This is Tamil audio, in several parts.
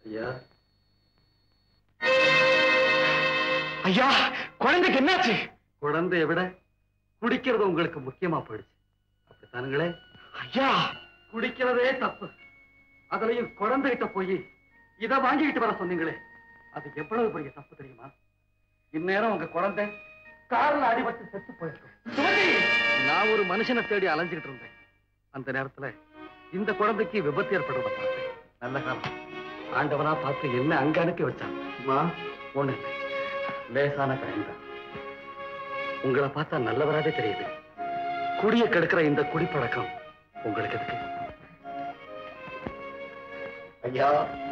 ஐயா ஐயா குழந்தைக்கு என்னாச்சு குழந்தைய விட குடிக்கிறது உங்களுக்கு முக்கியமா போயிடுச்சு அப்படித்தானுங்களே ஐயா குடிக்கிறதே தப்பு அதுலயும் குழந்தைகிட்ட போய் இத வாங்கிக்கிட்டு வர சொன்னீங்களே அது எவ்வளவு பெரிய தப்பு தெரியுமா இந்நேரம் உங்க குழந்தை கார்ல அடிபட்டு செத்து போயிருக்கும் சுமதி! நான் ஒரு மனுஷனை தேடி அலைஞ்சுக்கிட்டு இருந்தேன் அந்த நேரத்துல இந்த குழந்தைக்கு விபத்து ஏற்படுறத பார்த்தேன் நல்ல காலம் ஆண்டவனா பார்த்து என்ன அங்க அனுப்பி வச்சான் ஒண்ணு இல்லை. லேசான காயம்தான் உங்களை பார்த்தா நல்லவராவே தெரியுது குடிய கெடுக்கிற இந்த குடிப்பழக்கம் உங்களுக்கு எதுக்கு ஐயா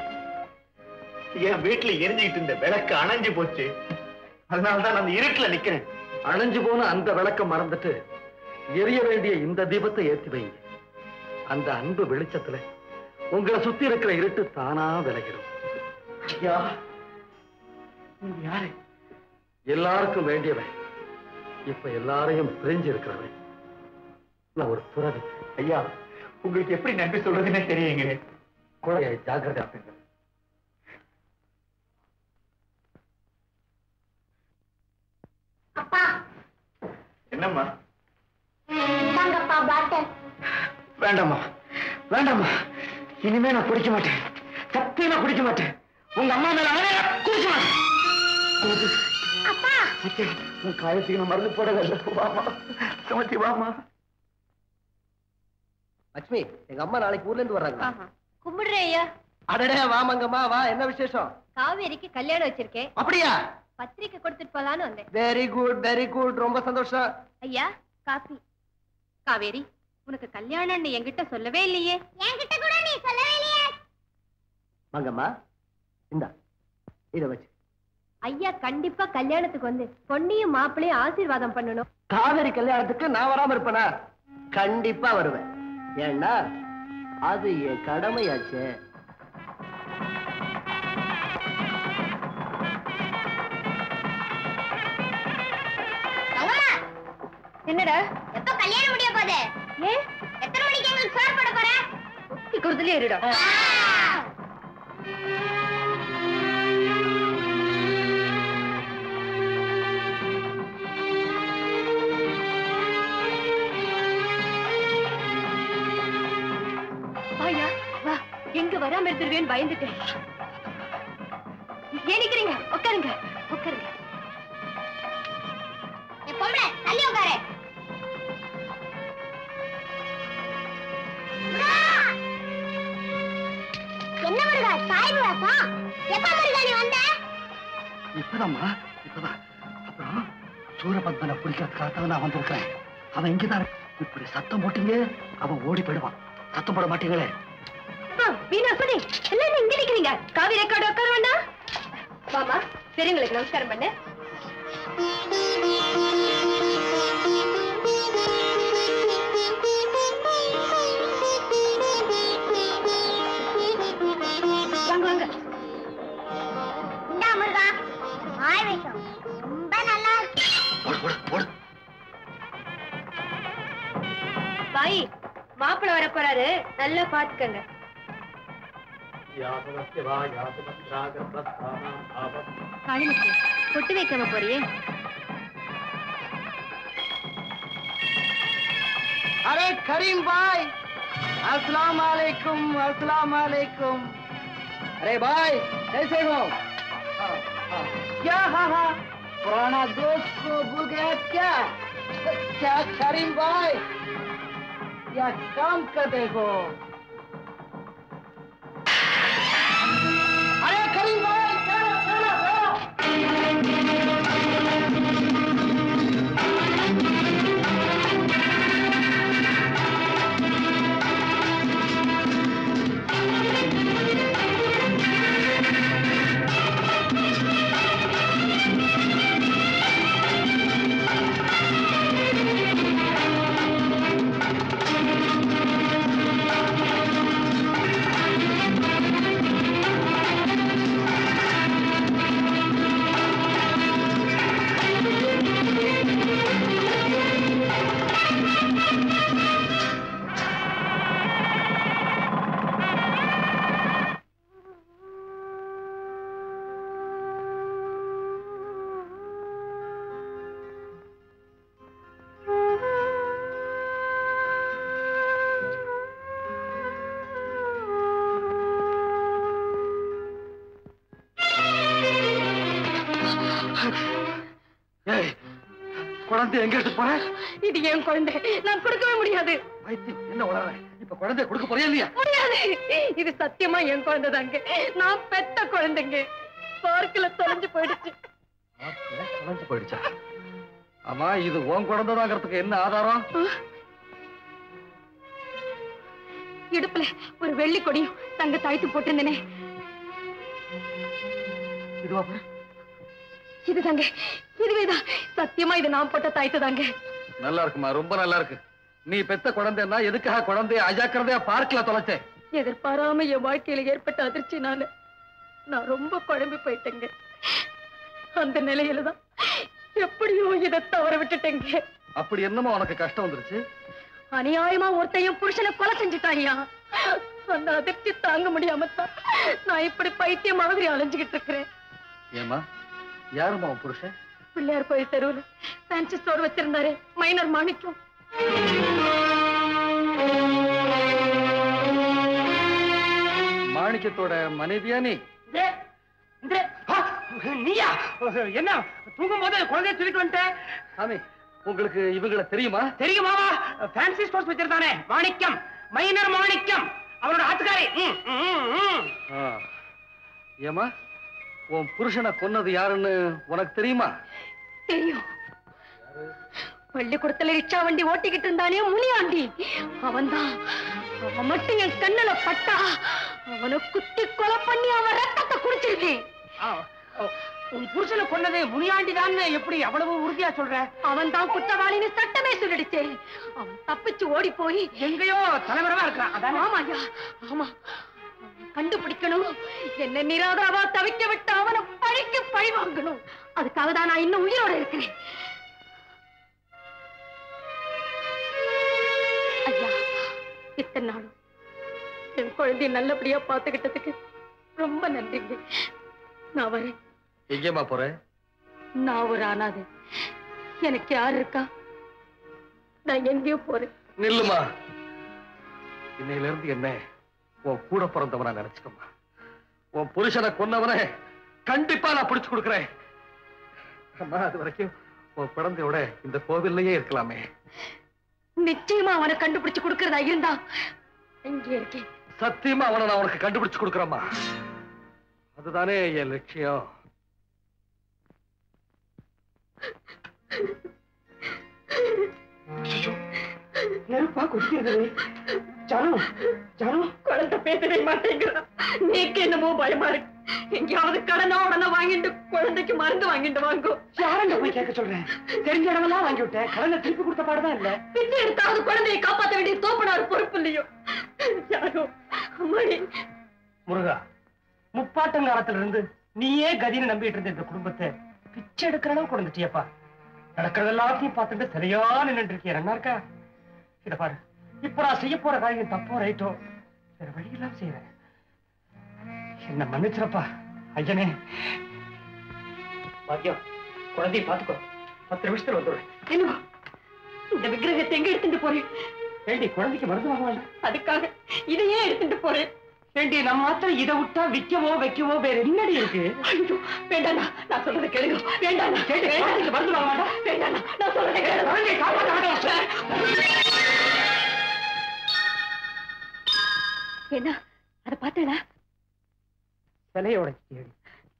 என் வீட்டுல எரிஞ்சுக்கிட்டு இருந்த விளக்கு அணைஞ்சு போச்சு அதனாலதான் நான் அந்த இருட்டுல நிக்கிறேன் அணைஞ்சு போன அந்த விளக்கம் மறந்துட்டு எரிய வேண்டிய இந்த தீபத்தை ஏத்தி வைங்க அந்த அன்பு வெளிச்சத்துல உங்களை சுத்தி இருக்கிற இருட்டு தானா விலகிடும் ஐயா நீங்க யாரு எல்லாருக்கும் வேண்டியவன் இப்ப எல்லாரையும் பிரிஞ்சு இருக்கிறவன் நான் ஒரு துறவி ஐயா உங்களுக்கு எப்படி நன்றி சொல்றதுன்னே தெரியுங்க குழையை ஜாக்கிரதை ஆக்குங்க அப்பா என்னம்மா இந்தாங்கப்பா பாட்டில் வேண்டாம்மா வேண்டாம்மா இனிமே நான் குடிக்க மாட்டேன் சத்தியமா குடிக்க மாட்டேன் உங்க அம்மா மேல ஆணையா குடிக்க மாட்டேன் சுமதி, அப்பா அச்சே, உன் காயத்துக்கு நான் மருந்து போடவே இல்லை வாமா சுமத்தி வாமா லட்சுமி எங்க அம்மா நாளைக்கு ஊர்ல இருந்து வர்றாங்க கும்பிடுறேன் ஐயா அடடே வாமங்கம்மா வா என்ன விசேஷம் காவேரிக்கு கல்யாணம் வச்சிருக்கேன் அப்படியா பத்திரிக்கை கொடுத்துட்டு போலான்னு வந்தேன் வெரி குட் வெரி குட் ரொம்ப சந்தோஷம் ஐயா காபி காவேரி உனக்கு கல்யாணம்னு என்கிட்ட சொல்லவே இல்லையே என்கிட்ட கூட நீ சொல்லவே இல்லையே வாங்கம்மா இந்தா இத வச்சு ஐயா கண்டிப்பா கல்யாணத்துக்கு வந்து பொண்ணையும் மாப்பிளையும் ஆசீர்வாதம் பண்ணணும் காவேரி கல்யாணத்துக்கு நான் வராம இருப்பேனா கண்டிப்பா வருவேன் ஏன்னா அது என் கடமையாச்சே தங்கம்மா என்னடா எப்ப கல்யாணம் முடிய போகுது ஏன் எத்தனை மணிக்கு எங்களுக்கு சோறு போட போற குத்தி கொடுத்துலயே இருடா வாயா வா எங்க வராம இருந்துருவேன்னு பயந்துட்டேன் ஏன் நிக்கிறீங்க உட்காருங்க உட்காருங்க என் பொம்பளை தள்ளி உட்காரு என்ன முருகா சாய்வு வாசம் எப்ப முருகா நீ வந்த இப்பதாம்மா இப்பதான் அப்புறம் சூரபத்மனை பிடிக்கிறதுக்காக நான் வந்திருக்கிறேன் அவன் இங்கதான் இருக்கான். இப்படி சத்தம் போட்டீங்க அவன் ஓடி போயிடுவான் சத்தம் போட மாட்டீங்களே வீணா சொல்லி எல்லாரும் இங்க நிக்கிறீங்க காவி ரெக்கார்டு உட்கார வேண்டாம் வாமா பெரியவங்களுக்கு நமஸ்காரம் பண்ணு வாங்க வாங்க இந்தா முருகா ஆய் வேஷம் ரொம்ப நல்லா இருக்கு ஓடு ஓடு ஓடு பாய் மாப்பிள்ள வர போறாரு நல்லா பாத்துக்கங்க காளிமுத்து பொட்டு வைக்காம போறியே अरे करीम भाई अस्सलाम वालेकुम अस्सलाम वालेकुम अरे भाई कैसे हो क्या हाँ हाँ पुराना दोस्त को भूल गया क्या क्या करीम भाई क्या काम करते हो अरे करीम भाई चलो चलो चलो ஆ குழந்தை எங்க எடுத்து போற இது என் குழந்தை நான் கொடுக்கவே முடியாது பைத்தியம் என்ன உளற இப்ப குழந்தை கொடுக்க போறியா இல்லையா முடியாது இது சத்தியமா என் குழந்தை தாங்க நான் பெத்த குழந்தைங்க பார்க்கல தொலைஞ்சு போயிடுச்சு தொலைஞ்சு போயிடுச்சா ஆமா இது உன் குழந்தைதாங்கிறதுக்கு என்ன ஆதாரம் இடுப்புல ஒரு வெள்ளி கொடியும் தங்க தாய்த்து போட்டிருந்தேனே இதுவா பாரு. இதுதாங்க இதுவேதான் சத்தியமா இது நான் போட்ட தாய்த்து தாங்க நல்லா இருக்குமா ரொம்ப நல்லா இருக்கு நீ பெத்த குழந்தைன்னா எதுக்காக குழந்தைய அஜாக்கிரதையா பார்க்கல தொலைச்சே எதிர்பாராம என் வாழ்க்கையில ஏற்பட்ட அதிர்ச்சினால நான் ரொம்ப குழம்பி போயிட்டேங்க அந்த நிலையில தான் எப்படியோ இதை தவற விட்டுட்டேங்க அப்படி என்னமோ உனக்கு கஷ்டம் வந்துருச்சு அநியாயமா ஒருத்தையும் புருஷனை கொலை செஞ்சுட்டாயா அந்த அதிர்ச்சி தாங்க முடியாம தான் நான் இப்படி பைத்தியம் மாதிரி அலைஞ்சுகிட்டு இருக்கிறேன் ஏமா யாருமா உன் புருஷன் பிள்ளையார் கோயில் தெருவில் ஃபேன்சி ஸ்டோர் வச்சிருந்தாரு மைனர் மாணிக்கம் மாணிக்கத்தோட மனைவியா நீ நீயா என்ன தூங்கும் போது குழந்தைய தூக்கிட்டு வந்துட்டேன் சாமி உங்களுக்கு இவங்கள தெரியுமா தெரியுமாவா ஃபேன்சி ஸ்டோர்ஸ் வச்சிருந்தானே மாணிக்கம் மைனர் மாணிக்கம் அவனோட ஆத்துக்காரி ம், ம், ம். ஆ. ஏமா உன் புருஷனை கொன்னது யாருன்னு உனக்கு தெரியுமா தெரியும் பள்ளிக்கூடத்துல ரிக்ஷா வண்டி ஓட்டிக்கிட்டு இருந்தானே முனியாண்டி அவன்தான் அவன் மட்டும் என் கண்ணுல பட்டா அவனை குத்தி கொலை பண்ணி அவன் ரத்தத்தை குடிச்சிருக்கேன் ஆ, ஓ, உன் புருஷனை கொன்னது முனியாண்டிதான்னு எப்படி அவ்வளவு உறுதியா சொல்ற அவன் தான் குற்றவாளின்னு சட்டமே சொல்லிடுச்சே அவன் தப்பிச்சு ஓடி போய் எங்கேயோ தலைவரமா இருக்கிறான் அதானே ஆமா ஐயா ஆமா அவனை கண்டுபிடிக்கணும் என்ன நிராதரவா தவிக்க விட்டு அவனை பழிக்கு பழி வாங்கணும் அதுக்காக தான் நான் இன்னும் உயிரோட இருக்கிறேன் ஐயா இத்தனை நாளும் என் குழந்தைய நல்லபடியா பாத்துக்கிட்டதுக்கு ரொம்ப நன்றிங்க நான் வரேன் எங்கேம்மா போற நான் ஒரு அனாதை எனக்கு யார் இருக்கா நான் எங்கேயோ போறேன் நில்லுமா இன்னையில இருந்து என்ன உன் கூட பிறந்தவனா நினைச்சுக்கம்மா உன் புருஷனை கொன்னவனை கண்டிப்பா நான் பிடிச்சு கொடுக்குறேன் அம்மா அது வரைக்கும் உன் குழந்தையோட இந்த கோவில்லையே இருக்கலாமே நிச்சயமா அவனை கண்டுபிடிச்சு கொடுக்கறதா இருந்தா இங்கே இருக்கேன் சத்தியமா அவனை நான் உனக்கு கண்டுபிடிச்சு கொடுக்குறேம்மா அதுதானே என் லட்சியம் நெருப்பா குடிக்கிறது ஜானு ஜானு குழந்தை பேசவே மாட்டேங்கிறான் நீக்கு என்னமோ பயமா இருக்கு எங்கேயாவது கடனா உடனே வாங்கிட்டு குழந்தைக்கு மருந்து வாங்கிட்டு வாங்கோ யாரண்ட போய் கேட்க சொல்றேன் தெரிஞ்ச இடமெல்லாம் வாங்கி விட்டேன் கடனை திருப்பி கொடுத்த பாடுதான் இல்ல பிச்சை எடுத்தாவது குழந்தையை காப்பாத்த வேண்டிய தோப்பனார் பொறுப்பு இல்லையோ யாரோ அம்மாடி முருகா முப்பாட்டங்காலத்துல இருந்து நீயே கதின்னு நம்பிட்டு இருந்த இந்த குடும்பத்தை பிச்சை எடுக்கிற அளவுக்கு கொண்டுட்டியப்பா நடக்கிறது எல்லாத்தையும் பார்த்துட்டு சரியா நின்னுட்டு இருக்கிய என்ன இருக்கா இத பாரு இப்ப நான் செய்ய போற காரியம் தப்போ ரைட்டோ வேற வழி இல்லாம செய்யறேன் என்ன மன்னிச்சிரப்பா ஐயனே பாக்கியம் குழந்தைய பாத்துக்கோ பத்து நிமிஷத்துல வந்துடுறேன் என்னவா இந்த விக்கிரகத்தை எங்க எடுத்துட்டு போறேன் ஏண்டி குழந்தைக்கு மருந்து வாங்க வேண்டாம் அதுக்காக இதையே எடுத்துட்டு போறேன் ஏண்டி நம்ம மாத்திரம் இதை விட்டா விற்கவோ வைக்கவோ வேற என்னடி இருக்கு ஐயோ வேண்டாண்ணா நான் சொல்றதை கேளுங்க வேண்டாண்ணா கேட்டு குழந்தைக்கு மருந்து வாங்க வேண்டாம் வேண்டாண்ணா நான் சொல்றதை கேளுங்க குழந்தையை காப்பாற்ற வேண்டாம் என்ன அத பார்த்தேனா சிலையோட கேடு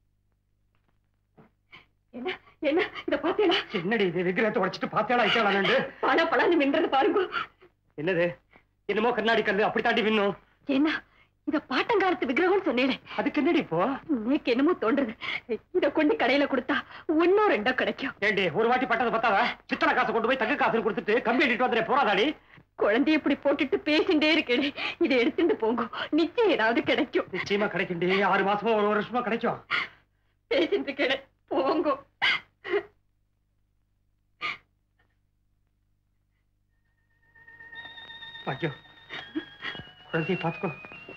என்ன என்ன இத பார்த்தேனா என்னடி இது விக்கிரகத்தை உடைச்சிட்டு பாத்தியாளா ஐட்டாளான்னு பல பலன்னு மின்றது பாருங்க என்னது என்னமோ கண்ணாடி கல்லு அப்படி தாண்டி விண்ணும் என்ன இத பாட்டங்காலத்து விக்கிரகம்னு சொன்னேன் அதுக்கு என்னடி இப்போ நீக்கு என்னமோ தோன்றது இத கொண்டு கடையில கொடுத்தா ஒன்னோ ரெண்டோ கிடைக்கும் ஏண்டி ஒரு வாட்டி பட்டதை பத்தாவ சித்தனை காசு கொண்டு போய் தங்க காசு கொடுத்துட்டு கம்பி அடிட்டு வந்துடுற போறாதாடி குழந்தைய இப்படி போட்டுட்டு பேசிட்டே இருக்கேன் இதை எடுத்துட்டு போங்க நிச்சயம் ஏதாவது கிடைக்கும் நிச்சயமா கிடைக்கும்டி ஆறு மாசமோ ஒரு வருஷமா கிடைக்கும் பேசிட்டு இருக்கேன் போங்க ஐயோ குழந்தைய பாத்துக்கோ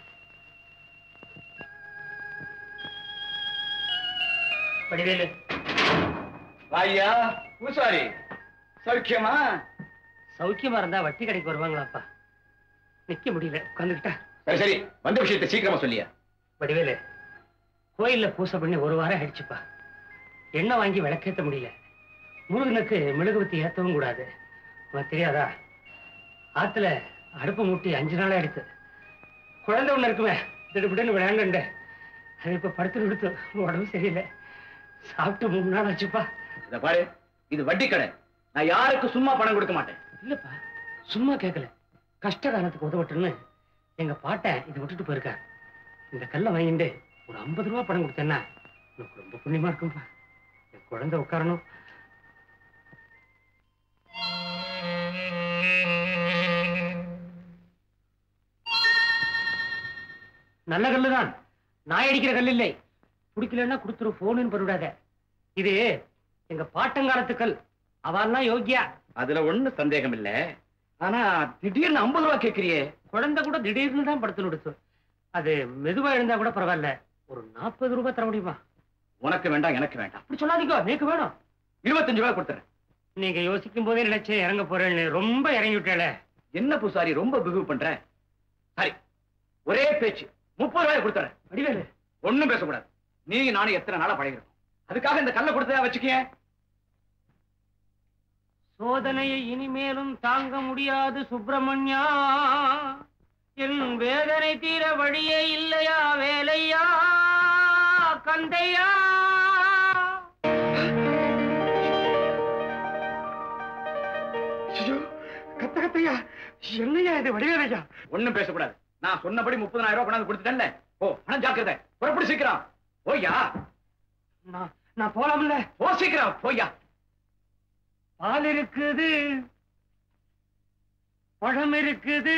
வடிவேலு ஐயா பூசாரி சௌக்கியமா சௌக்கியமா இருந்தா வட்டி கடைக்கு வருவாங்களாப்பா நிக்க முடியல உட்காந்துக்கிட்டா சரி சரி வந்த விஷயத்தை சீக்கிரமா சொல்லியா வடிவேலு கோயில்ல பூசை பண்ணி ஒரு வாரம் ஆயிடுச்சுப்பா எண்ணெய் வாங்கி விளக்கேத்த முடியல முருகனுக்கு மெழுகுவத்தி ஏத்தவும் கூடாது உனக்கு தெரியாதா ஆத்துல அடுப்பு மூட்டி அஞ்சு நாளா எடுத்து குழந்தை ஒண்ணு இருக்குமே திடுபிடுன்னு விளையாண்டு அது இப்ப படுத்து விடுத்து உடம்பு சரியில்லை சாப்பிட்டு மூணு நாள் ஆச்சுப்பா இத பாரு இது வட்டி கடை நான் யாருக்கு சும்மா பணம் கொடுக்க மாட்டேன் இல்லப்பா சும்மா கேட்கல கஷ்டகாலத்துக்கு உதவட்டுன்னு எங்க பாட்டை இதை விட்டுட்டு போயிருக்கார் இந்த கல்லை வாங்கிட்டு ஒரு ஐம்பது ரூபா பணம் கொடுத்தேன்னா எனக்கு ரொம்ப புண்ணியமா இருக்கும்பா என் குழந்தை உட்காரணும் நல்ல கல்லு தான் நாய் அடிக்கிற கல் இல்லை பிடிக்கலன்னா கொடுத்துரு போனுன்னு பண்ணிவிடாத இது எங்க பாட்டங்காலத்து கல் அவெல்லாம் யோக்கியா அதுல ஒண்ணு சந்தேகம் இல்ல ஆனா திடீர்னு ஐம்பது ரூபா கேக்குறியே குழந்தை கூட திடீர்னு தான் படுத்து நடுத்து அது மெதுவா எழுந்தா கூட பரவாயில்ல ஒரு நாற்பது ரூபாய் தர முடியுமா உனக்கு வேண்டாம் எனக்கு வேண்டாம் அப்படி சொல்லாதீங்க நீக்கு வேணும் இருபத்தஞ்சு ரூபாய் கொடுத்துறேன் நீங்க யோசிக்கும் போதே நினைச்சேன் இறங்க போறேன்னு ரொம்ப இறங்கி விட்டேல என்ன பூசாரி ரொம்ப பிகு பண்ற சரி ஒரே பேச்சு முப்பது ரூபாய் கொடுத்துறேன் வடிவேலு ஒண்ணும் பேசக்கூடாது நீ நானும் எத்தனை நாளா பழகிறோம் அதுக்காக இந்த கல்லை கொடுத்தா வச்சுக்கிய சோதனையை இனிமேலும் தாங்க முடியாது சுப்பிரமணியா என் வேதனை தீர வழியே இல்லையா வேலையா கந்தையா கத்த கத்தையா என்னையா இது வடிவேலையா ஒண்ணும் பேசக்கூடாது நான் சொன்னபடி முப்பதாயிரம் ரூபாய் கொண்டாந்து கொடுத்துட்டேன்ல ஓ பணம் ஜாக்கிரதை புறப்படி சீக்கிரம் போய்யா நான் நான் போலாம்ல போ சீக்கிரம் போய்யா பால் இருக்குது பழம் இருக்குது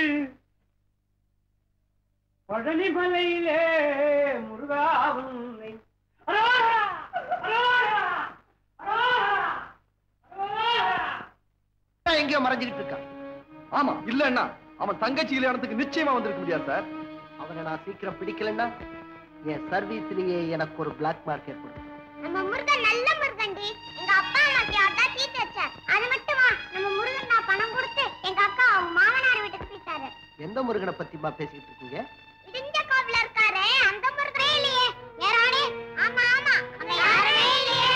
பழனி மலையிலே முருகா உன்னை அரோரா! அரோரா! அரோரா! அரோரா! எங்கேயோ மறைஞ்சுக்கிட்டு இருக்கான் ஆமா இல்லன்னா அவன் தங்கச்சி கல்யாணத்துக்கு நிச்சயமா வந்திருக்க முடியாது சார் அவனை நான் சீக்கிரம் பிடிக்கலன்னா என் சர்வீஸ்லயே எனக்கு ஒரு பிளாக் மார்க் ஏற்படும் நம்ம முருகன் நல்ல முருகன்டி எங்க அப்பா அம்மாக்கு யார்தான் சீட்டு வச்சார் அது மட்டுமா நம்ம முருகன் நான் பணம் கொடுத்து எங்க அக்கா அவங்க மாமனார் வீட்டுக்கு போயிட்டாரு எந்த முருகனை பத்திமா பேசிக்கிட்டு இருக்கீங்க இடிஞ்ச கோவில இருக்காரு அந்த முருகனே இல்லையே யாரானே ஆமா ஆமா அங்க யாருமே இல்லையே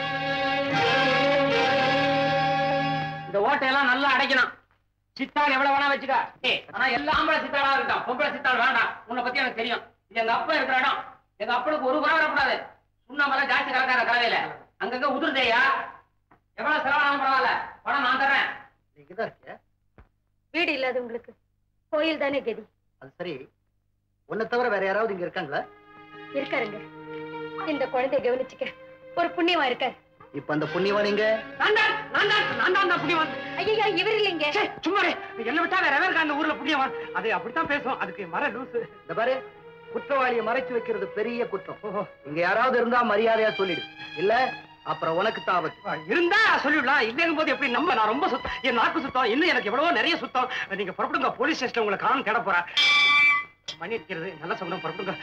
இந்த ஓட்டையெல்லாம் நல்லா அடைக்கணும் சித்தாள் எவ்வளவு வேணா வச்சுக்க ஏய், ஆனா எல்லா ஆம்பளை சித்தாளா இருக்கட்டும் பொம்பளை சித்தாள் வேண்டாம் உன்னை பத்தி எனக்கு தெரியும் இது எங்க அப்பா இருக்கிற இடம் எங்க அப்பனுக்கு ஒரு குறை வரக்கூடாது சுண்ணாம்பெல்லாம் ஜாஸ்தி கலக்காத கலவையில அங்கங்க உதிர்தேயா எவ்வளவு செலவானாலும் பரவாயில்ல பணம் நான் தர்றேன் நீங்க தான் இருக்கிய வீடு இல்லாதவங்களுக்கு கோயில் தானே கதி அது சரி உன்னை தவிர வேற யாராவது இங்க இருக்காங்களா இருக்காருங்க இந்த குழந்தைய கவனிச்சுக்க ஒரு புண்ணியமா இருக்காரு இப்ப அந்த புண்ணியவானிங்க நான் தான் நான் தான் நான் தான் அந்த புண்ணியவான் ஐயா இவர் இல்லைங்க ச்சே, சும்மா இரு. என்ன விட்டா வேற வேற அந்த ஊர்ல புண்ணியவான் அது அப்படித்தான் பேசும் அதுக்கு மர லூசு இந்த பாரு குற்றவாளியை மறைச்சு வைக்கிறது பெரிய குற்றம் இங்க யாராவது இருந்தா மரியாதையா சொல்லிடு இல்ல அப்புறம் உனக்கு தான் ஆபத்து இருந்தா சொல்லிடலாம் இல்லைங்கும் போது எப்படி நம்ம நான் ரொம்ப சுத்தம் என் நாக்கு சுத்தம் இன்னும் எனக்கு எவ்வளவோ நிறைய சுத்தம் நீங்க புறப்படுங்க போலீஸ் ஸ்டேஷன் உங்களை காணும் தேட போறேன் மணி அடிக்கிறது நல்ல சகுனம் புறப்படுங்க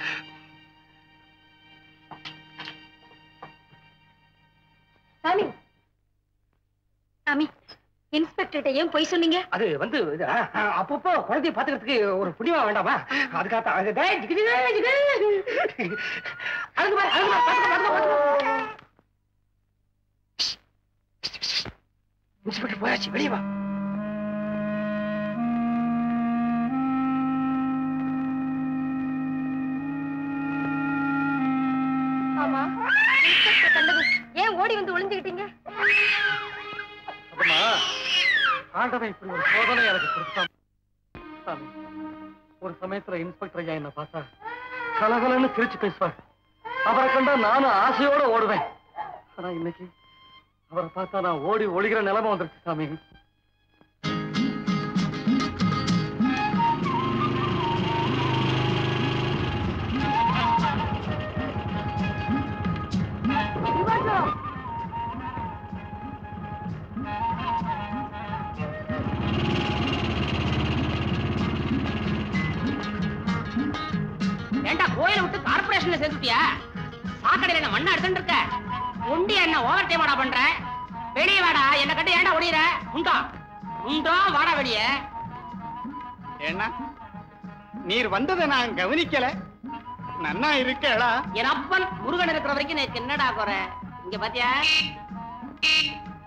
சாமி சாமி இன்ஸ்பெக்டர்கிட்ட ஏன் பொய் சொன்னீங்க அது வந்து இது, அஹ், அஹ், அப்பப்போ குழந்தைய பாத்துக்கிறதுக்கு ஒரு புண்ணியமா வேண்டாமா அதுக்காக அது டேய், ஜிகிடி, டேய், ஜிகிடி. அழுது பாரு, அழுது பாரு, பாத்துக்க, பாத்துக்க, பாத்துக்க. இன்ஸ்பெக்டர் போயாச்சு வெளியே வா ஆமா இன்ஸ்பெக்டர் கண்டது ஏன் ஓடி வந்து ஒளிஞ்சுக்கிட்டீங்க அப்பமா ஆண்டவன் இப்படி ஒரு சோதனை எனக்கு கொடுத்தான் சாமி ஒரு சமயத்துல இன்ஸ்பெக்டர் ஐயா என்ன பார்த்தா கலகலன்னு சிரிச்சு பேசுவார் அவரை கண்டா நானும் ஆசையோட ஓடுவேன் ஆனா இன்னைக்கு அவரை பார்த்தா நான் ஓடி ஒளிகிற நிலைமை வந்துருச்சு சாமி ஏண்டா கோயிலை விட்டு கார்பரேஷன்ல சேர்த்துட்டியா சாக்கடையில என்ன மண்ணா எடுத்துட்டு இருக்க ஒண்டி என்ன ஓவர் டைமாடா பண்ற வெளியே வாடா என்ன கட்டி ஏன்டா ஒடியிற உண்டா உண்டோ வாடா வெளியே ஏன்னா நீர் வந்ததை நான் கவனிக்கல நன்னா இருக்கேளா என் அப்பன் முருகன் இருக்கிற வரைக்கும் எனக்கு என்னடா குறை இங்க பாத்தியா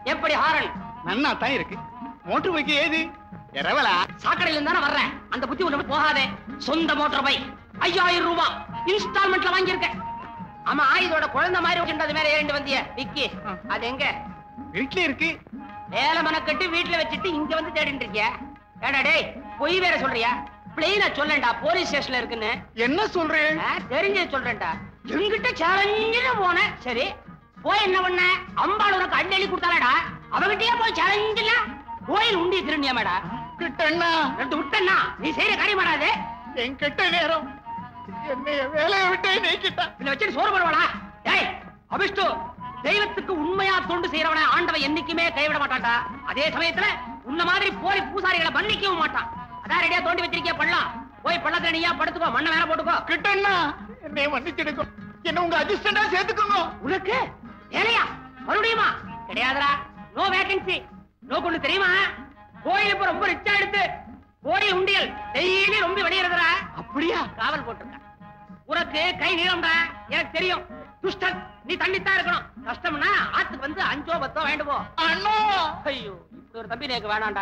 எப்படி ஹாரன் நன்னா தான் இருக்கு மோட்டர் பைக்கு ஏது இரவலா சாக்கடையில இருந்தானே வர்றேன் அந்த புத்தி ஒண்ணு போகாதே சொந்த மோட்டார் பைக் ஐயாயிரம் ரூபாய் இன்ஸ்டால்மெண்ட்ல வாங்கியிருக்கேன் ஆமா இதோட குழந்தை மாதிரி வச்சுட்டு மேல ஏறிண்டு வந்திய விக்கி அது எங்க வீட்ல இருக்கு வேலை மனக்கட்டு வீட்டுல வச்சுட்டு இங்க வந்து தேடிட்டு இருக்கியா ஏடா டேய் பொய் வேற சொல்றியா பிளெயினா சொல்லண்டா போலீஸ் ஸ்டேஷன்ல இருக்குன்னு என்ன சொல்றேன் ஆ, தெரிஞ்சது சொல்றேன்டா என்கிட்ட சேலஞ்சுன்னு போனேன் சரி போய் என்ன பண்ண அம்பாள் உனக்கு அள்ளி கொடுத்தாலடா அவகிட்டயே போய் சேலஞ்சுல கோயில் உண்டி திருண்டியாமேடா கிட்டண்ணா ரெண்டு விட்டன்னா நீ செய்யற காரியம் வராது என் கெட்ட நேரம் என்னைய வேலையை விட்டே நீக்கிட்டா இத வச்சு சோறு போடுவாளா டேய் அபிஷ்டு தெய்வத்துக்கு உண்மையா தொண்டு செய்யறவன ஆண்டவன் என்னைக்குமே கைவிட மாட்டான்டா அதே சமயத்துல உன்ன மாதிரி போய் பூசாரிகளை மன்னிக்கவும் மாட்டான் அதான் ரெடியா தோண்டி வச்சிருக்கிய பள்ளம் போய் பள்ளத்துல நீயா படுத்துக்கோ மண்ணை வேற போட்டுக்கோ கிட்டண்ணா என்னைய மன்னிச்சிடுங்க என்ன உங்க அசிஸ்டண்டா சேர்த்துக்கோங்க உனக்கு வேலையா மறுபடியுமா கிடையாதுடா நோ வேகன்சி நோ கொண்டு தெரியுமா கோயில் இப்ப ரொம்ப ரிச்சா எடுத்து கோயில் உண்டியல் டெய்லி ரொம்ப வெளியேறதுடா அப்படியா காவல் போட்டிருக்க உனக்கு கை நீளம்டா எனக்கு தெரியும் துஷ்டன் நீ தண்ணித்தான் இருக்கணும் கஷ்டம்னா ஆத்துக்கு வந்து அஞ்சோ பத்தோ வேண்டுமோ அண்ணா ஐயோ இப்படி ஒரு தம்பி எனக்கு வேணாம்டா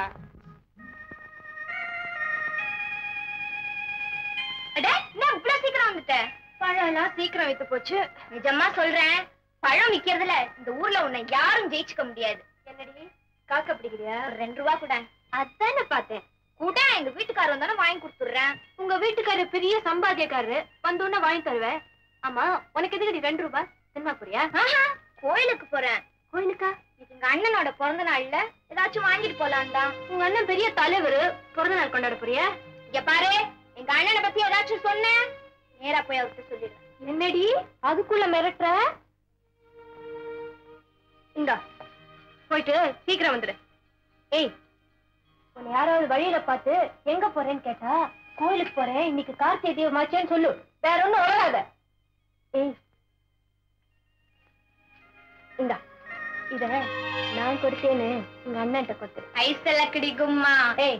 அட என்ன இவ்வளவு சீக்கிரம் வந்துட்ட பழம் எல்லாம் சீக்கிரம் வித்து போச்சு நிஜமா சொல்றேன் பழம் விக்கிறதுல இந்த ஊர்ல உன்னை யாரும் ஜெயிச்சுக்க முடியாது என்னடி காக்க பிடிக்கிறியா ஒரு ரெண்டு ரூபா கூட அதானே பார்த்தேன் கூட எங்க வீட்டுக்காரர் வந்தாலும் வாங்கி கொடுத்துடுறேன் உங்க வீட்டுக்காரர் பெரிய சம்பாத்தியக்காரரு வந்தோடனே வாங்கி தருவேன் ஆமா உனக்கு எதுக்கு ரெண்டு ரூபாய் சினிமா போறியா கோயிலுக்கு போறேன் கோயிலுக்கா இன்னைக்கு எங்க அண்ணனோட பிறந்த நாள்ல ஏதாச்சும் வாங்கிட்டு போலாம் தான் உங்க அண்ணன் பெரிய தலைவர் பிறந்த நாள் கொண்டாட போறியா இங்க பாரு எங்க அண்ணனை பத்தி ஏதாச்சும் சொன்ன நேரா போய் அவர்கிட்ட சொல்லிடுறேன் என்னடி அதுக்குள்ள மிரட்டுற இந்த போயிட்டு சீக்கிரம் வந்துடு ஏய் உன்னை யாராவது வழியில பார்த்து எங்க போறேன்னு கேட்டா கோயிலுக்கு போறேன் இன்னைக்கு கார்த்திகை தீபமாச்சேன்னு சொல்லு வேற ஒண்ணும் உளராத ஏய் இந்தா இத நான் கொடுத்தேன்னு உங்க அண்ணன்ட்ட கொடுத்து ஐசலக்கடி கும்மா ஏய்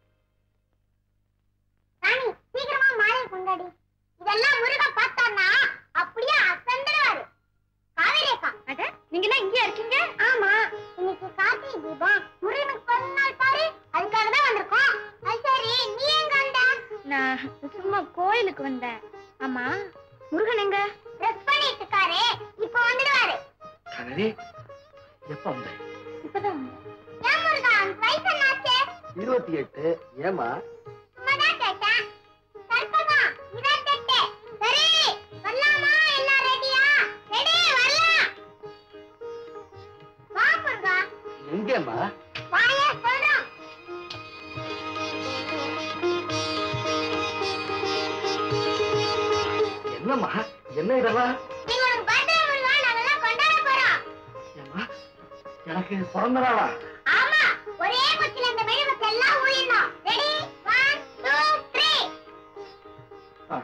ராணி சீக்கிரமா மாலை கொண்டாடி இதெல்லாம் முருகன் பார்த்தார்னா அப்படியே அசந்துடுவாரு காவேரி அக்கா அட நீங்க எல்லாம் இங்கேயா இருக்கீங்க ஆமா இன்னைக்கு கார்த்திகை தீபம் முருகனுக்கு பிறந்த நாள் பாரு அதுக்காக தான் வந்திருக்கோம் அது சரி நீ எங்க வந்த நான் சும்மா கோயிலுக்கு வந்தேன் ஆமா முருகன் எங்க ட்ரெஸ் பண்ணிட்டு இருக்காரு இப்போ வந்துடுவாரு கனரி எப்ப வந்த இப்பதான் ஏன் முருகா உனக்கு வயசு என்னாச்சு இருபத்தி எட்டு ஏமா சும்மாதான் கேட்டேன் கற்பகம் இதான் தட்டு சரி வரலாமா எல்லாம் ரெடியா ரெடி வரலாம் வா முருகா எங்கேம்மா வாயே சொல்றோம் என்னம்மா என்ன இதெல்லாம் நீ உனக்கு பர்த்டே முருகா நாங்கெல்லாம் கொண்டாட போறோம் ஏம்மா எனக்கு பிறந்த நாளா ஆமா ஒரே குச்சில இந்த மெழுகுக்கு எல்லாம் ஊழிடணும் ரெடி ஒன் டூ த்ரீ ஆ.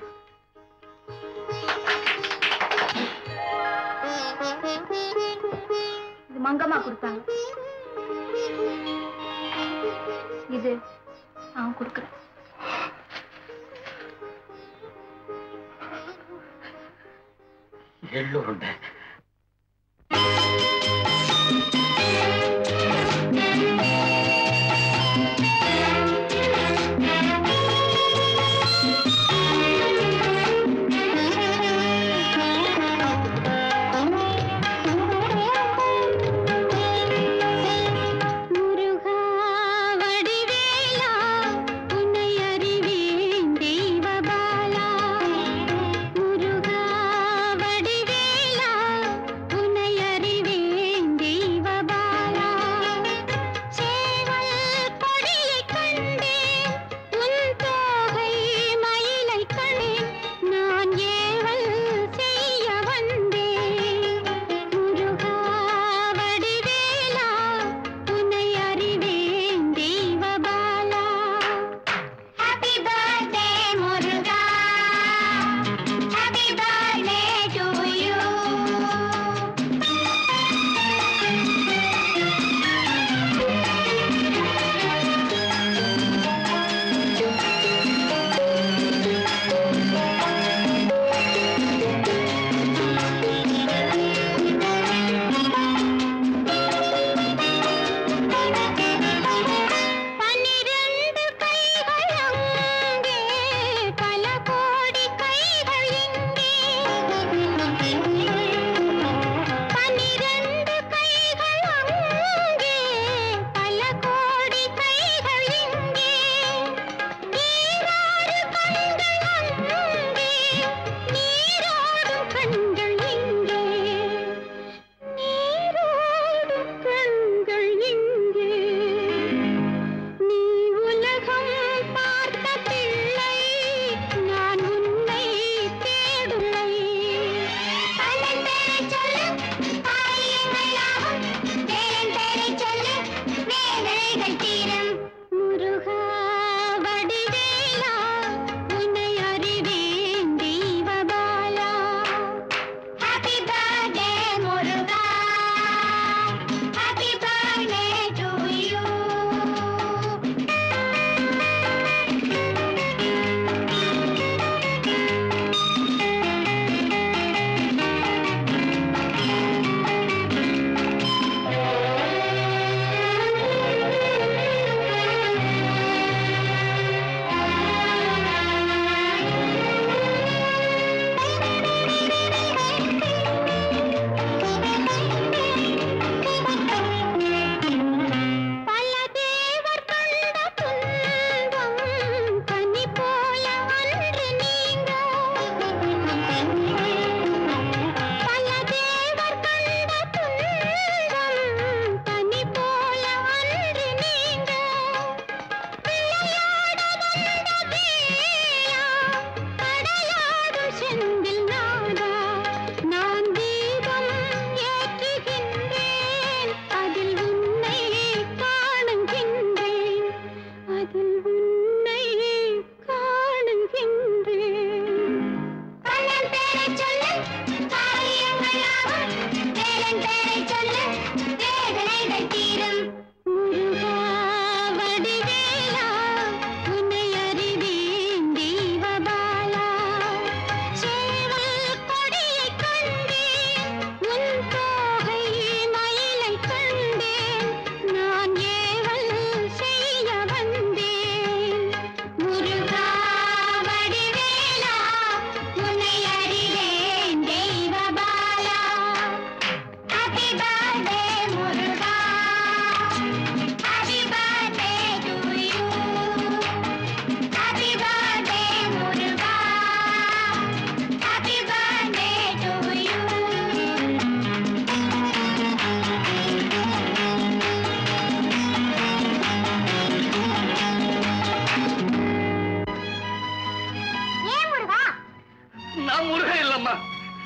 இது மங்கம்மா கொடுத்தாங்க இது நான் கொடுக்குறேன் எள்ளுருண்டை முருகா வடிவேலா உன்னை அறிவேன் தெய்வபாலா முருகா வடிவேலா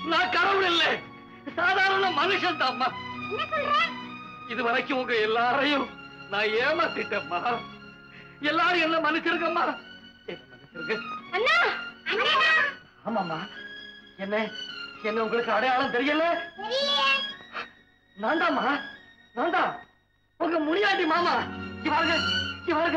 நான் கடவுள் இல்லை சாதாரண மனுஷன் தான்மா என்ன சொல்ற இது வரைக்கும் உங்க எல்லாரையும் நான் ஏமாத்திட்டேம்மா எல்லாரும் என்ன மன்னிச்சிருக்கம்மா என்ன மன்னிச்சிருங்க அண்ணா அண்ணா ஆமாம்மா என்ன என்ன உங்களுக்கு அடையாளம் தெரியல தெரியலையே நான் தான்மா நான் தான் உங்க முனியாண்டி மாமா இவாருங்க இவாருங்க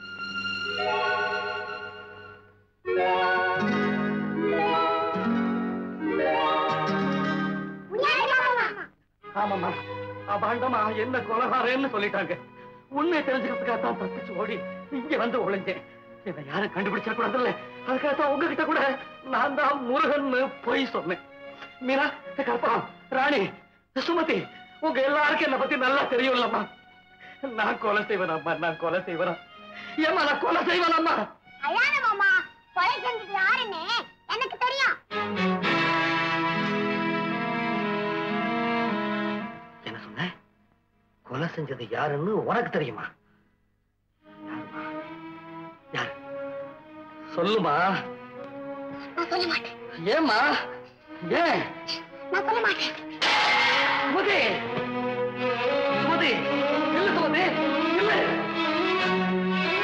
முனியாண்டி மாமா ஆமாம்மா அபாண்டமா என்ன கொலகாரன்னு சொல்லிட்டாங்க உண்மையை தெரிஞ்சுக்கிறதுக்காக தான் தப்பிச்சு ஓடி இங்க வந்து ஒளிஞ்சேன் இதை யாரும் கண்டுபிடிச்சிட கூடாதுல்ல அதுக்காக தான் உங்ககிட்ட கூட நான் தான் முருகன்னு பொய் சொன்னேன் மீரா கல்பம் ராணி சுமதி உங்க எல்லாருக்கும் என்ன பத்தி நல்லா தெரியும்லம்மா நான் கொலை செய்வேனாம்மா நான் கொலை செய்வேனா ஏம்மா நான் கொலை செய்வேனாம்மா அழாத மாமா கொலை செஞ்சது யாருன்னு எனக்கு தெரியும் என்ன சொன்ன கொலை செஞ்சது யாருன்னு உனக்கு தெரியுமா யாரும்மா? யாரு சொல்லுமா நான் சொல்ல மாட்டேன் ஏம்மா ஏன் நான் சொல்ல மாட்டேன் சுமதி சுமதி இல்ல சுமதி இல்ல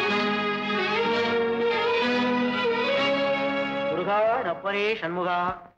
முருகா ரப்பரே சண்முகா